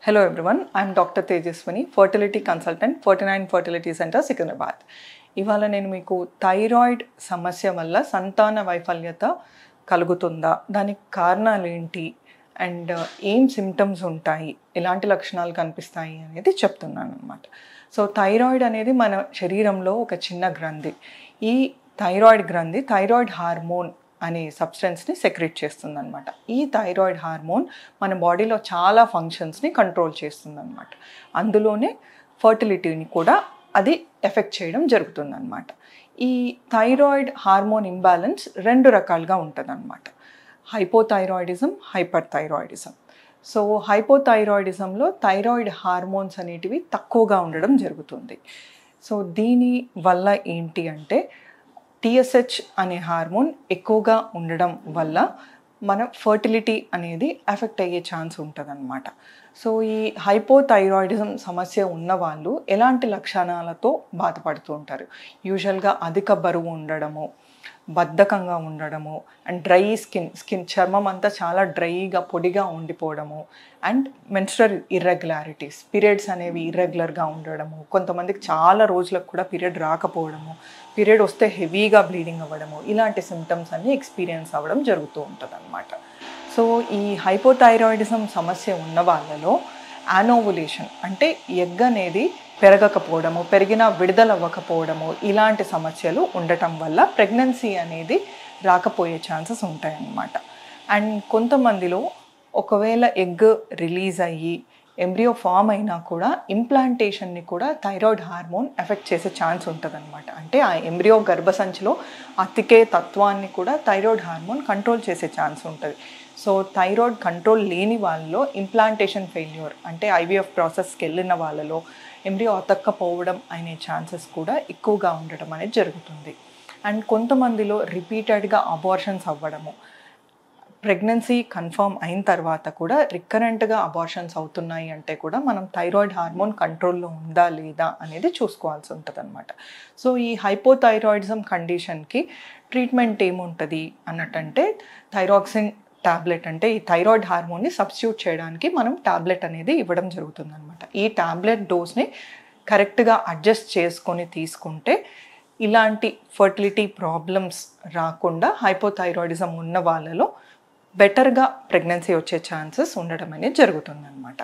Hello everyone, I'm Dr. Tejaswani, fertility consultant, 49 Fertility Center, Secunderabad ఇవాళ నేను మీకు థైరాయిడ్ సమస్య వల్ల సంతాన వైఫల్యత కలుగుతుందా దానికి కారణాలు ఏంటి అండ్ ఏం సిమ్టమ్స్ ఉంటాయి ఎలాంటి లక్షణాలు కనిపిస్తాయి అనేది చెప్తున్నాను అనమాట సో థైరాయిడ్ అనేది మన శరీరంలో ఒక చిన్న గ్రంథి ఈ థైరాయిడ్ గ్రంథి థైరాయిడ్ హార్మోన్ అనే సబ్స్టెన్స్ని సెక్రెట్ చేస్తుంది అనమాట ఈ థైరాయిడ్ హార్మోన్ మన బాడీలో చాలా ఫంక్షన్స్ని కంట్రోల్ చేస్తుంది అనమాట అందులోనే ఫర్టిలిటీని కూడా అది ఎఫెక్ట్ చేయడం జరుగుతుంది అనమాట ఈ థైరాయిడ్ హార్మోన్ ఇంబ్యాలెన్స్ రెండు రకాలుగా ఉంటుంది అనమాట హైపోథైరాయిడిజం హైపర్ థైరాయిడిజం సో హైపోథైరాయిడిజంలో థైరాయిడ్ హార్మోన్స్ అనేటివి తక్కువగా ఉండడం జరుగుతుంది సో దీని వల్ల ఏంటి అంటే టిఎస్హెచ్ అనే హార్మోన్ ఎక్కువగా ఉండడం వల్ల మన ఫర్టిలిటీ అనేది ఎఫెక్ట్ అయ్యే ఛాన్స్ ఉంటుందన్నమాట సో ఈ హైపోథైరాయిడిజం సమస్య ఉన్న వాళ్ళు ఎలాంటి లక్షణాలతో బాధపడుతూ ఉంటారు యూజువల్గా అధిక బరువు ఉండడము బద్ధకంగా ఉండడము అండ్ డ్రై స్కిన్ స్కిన్ చర్మం అంతా చాలా డ్రైగా పొడిగా ఉండిపోవడము అండ్ మెన్స్ట్రల్ ఇర్రెగ్యులారిటీస్ పీరియడ్స్ అనేవి ఇర్రెగ్యులర్గా ఉండడము కొంతమందికి చాలా రోజులకు కూడా పీరియడ్ రాకపోవడము పీరియడ్ వస్తే హెవీగా బ్లీడింగ్ అవ్వడము ఇలాంటి సిమ్టమ్స్ అన్నీ ఎక్స్పీరియన్స్ అవ్వడం జరుగుతూ ఉంటుంది అనమాట సో ఈ హైపోథైరాయిడిజం సమస్య ఉన్న వాళ్ళలో యానోవులేషన్ అంటే ఎగ్ అనేది పెరగకపోవడము పెరిగినా విడుదల అవ్వకపోవడము ఇలాంటి సమస్యలు ఉండటం వల్ల ప్రెగ్నెన్సీ అనేది రాకపోయే ఛాన్సెస్ ఉంటాయన్నమాట అండ్ కొంతమందిలో ఒకవేళ ఎగ్ రిలీజ్ అయ్యి ఎంబ్రియో ఫామ్ అయినా కూడా ఇంప్లాంటేషన్ని కూడా థైరాయిడ్ హార్మోన్ ఎఫెక్ట్ చేసే ఛాన్స్ ఉంటుందన్నమాట అంటే ఆ ఎంబ్రియో గర్భసంచిలో అతికే తత్వాన్ని కూడా థైరాయిడ్ హార్మోన్ కంట్రోల్ చేసే ఛాన్స్ ఉంటుంది సో థైరాయిడ్ కంట్రోల్ లేని వాళ్ళలో ఇంప్లాంటేషన్ ఫెయిల్యూర్ అంటే ఐవీఎఫ్ ప్రాసెస్కి వెళ్ళిన వాళ్ళలో ఎంబ్రియో అతక్కపోవడం అనే ఛాన్సెస్ కూడా ఎక్కువగా ఉండటం అనేది జరుగుతుంది అండ్ కొంతమందిలో రిపీటెడ్గా అబార్షన్స్ అవ్వడము ప్రెగ్నెన్సీ కన్ఫర్మ్ అయిన తర్వాత కూడా రికరెంట్గా అబార్షన్స్ అవుతున్నాయి అంటే కూడా మనం థైరాయిడ్ హార్మోన్ కంట్రోల్లో ఉందా లేదా అనేది చూసుకోవాల్సి ఉంటుంది అనమాట సో ఈ హైపోథైరాయిడిజం కండిషన్కి ట్రీట్మెంట్ ఏముంటుంది అన్నట్టంటే థైరాక్సిన్ టాబ్లెట్ అంటే ఈ థైరాయిడ్ హార్మోన్ని సబ్స్టిట్యూట్ చేయడానికి మనం టాబ్లెట్ అనేది ఇవ్వడం జరుగుతుంది అనమాట ఈ టాబ్లెట్ డోస్ని కరెక్ట్గా అడ్జస్ట్ చేసుకొని తీసుకుంటే ఇలాంటి ఫర్టిలిటీ ప్రాబ్లమ్స్ రాకుండా హైపోథైరాయిడిజం ఉన్న వాళ్ళలో బెటర్గా ప్రెగ్నెన్సీ వచ్చే ఛాన్సెస్ ఉండడం అనేది జరుగుతుందన్నమాట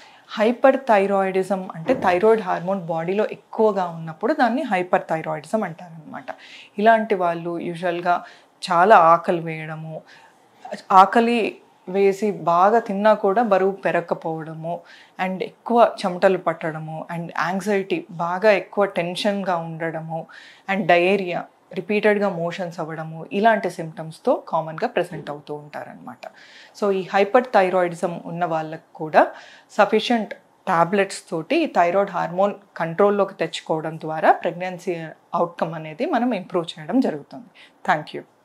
హైపర్ థైరాయిడిజం అంటే థైరాయిడ్ హార్మోన్ బాడీలో ఎక్కువగా ఉన్నప్పుడు దాన్ని హైపర్ థైరాయిడిజం అంటారనమాట ఇలాంటి వాళ్ళు యూజువల్గా చాలా ఆకలి వేయడము ఆకలి వేసి బాగా తిన్నా కూడా బరువు పెరగకపోవడము అండ్ ఎక్కువ చెమటలు పట్టడము అండ్ యాంగ్జైటీ బాగా ఎక్కువ టెన్షన్గా ఉండడము అండ్ డయేరియా రిపీటెడ్గా మోషన్స్ అవ్వడము ఇలాంటి సిమ్టమ్స్తో కామన్గా ప్రజెంట్ అవుతూ ఉంటారనమాట సో ఈ హైపర్ థైరాయిడిజం ఉన్న వాళ్ళకు కూడా సఫిషియంట్ టాబ్లెట్స్ తోటి ఈ థైరాయిడ్ హార్మోన్ కంట్రోల్లోకి తెచ్చుకోవడం ద్వారా ప్రెగ్నెన్సీ అవుట్కమ్ అనేది మనం ఇంప్రూవ్ చేయడం జరుగుతుంది థ్యాంక్ యూ